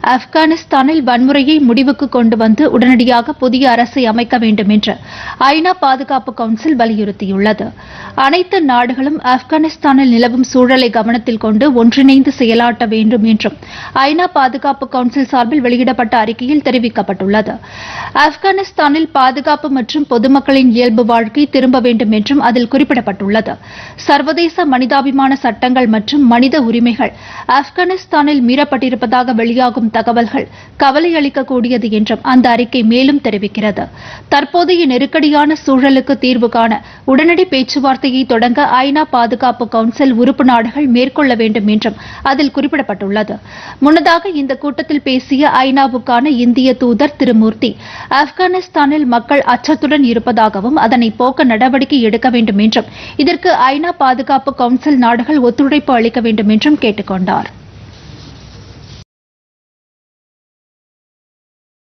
ஆப்கானிஸ்தானில் வன்முறையை முடிவுக்கு கொண்டு வந்து உடனடியாக புதிய அரசை அமைக்க வேண்டும் என்று ஐநா பாதுகாப்பு கவுன்சில் வலியுறுத்தியுள்ளது அனைத்து நாடுகளும் ஆப்கானிஸ்தானில் நிலவும் சூழலை கவனத்தில் கொண்டு ஒன்றிணைந்து செயலாற்ற வேண்டும் என்றும் ஐநா பாதுகாப்பு கவுன்சில் சார்பில் வெளியிடப்பட்ட அறிக்கையில் தெரிவிக்கப்பட்டுள்ளது ஆப்கானிஸ்தானில் பாதுகாப்பு மற்றும் பொதுமக்களின் இயல்பு வாழ்க்கை திரும்ப வேண்டும் என்றும் அதில் குறிப்பிடப்பட்டுள்ளது சர்வதேச மனிதாபிமான சட்டங்கள் மற்றும் மனித உரிமைகள் ஆப்கானிஸ்தானில் மீறப்பட்டிருப்பதாக வெளியாகும் தகவல்கள் கவலை அளிக்கக்கூடியது என்றும் அந்த அறிக்கை மேலும் தெரிவிக்கிறது தற்போதைய நெருக்கடியான சூழலுக்கு தீர்வு காண உடனடி பேச்சுவார்த்தையை தொடங்க ஐநா பாதுகாப்பு கவுன்சில் உறுப்பு நாடுகள் மேற்கொள்ள வேண்டும் என்றும் அதில் குறிப்பிடப்பட்டுள்ளது முன்னதாக இந்த கூட்டத்தில் பேசிய ஐநாவுக்கான இந்திய தூதர் திருமூர்த்தி ஆப்கானிஸ்தானில் மக்கள் அச்சத்துடன் இருப்பதாகவும் அதனை போக்க நடவடிக்கை எடுக்க வேண்டும் என்றும் இதற்கு ஐநா பாதுகாப்பு கவுன்சில் நாடுகள் ஒத்துழைப்பு அளிக்க வேண்டும் என்றும் கேட்டுக் கொண்டார்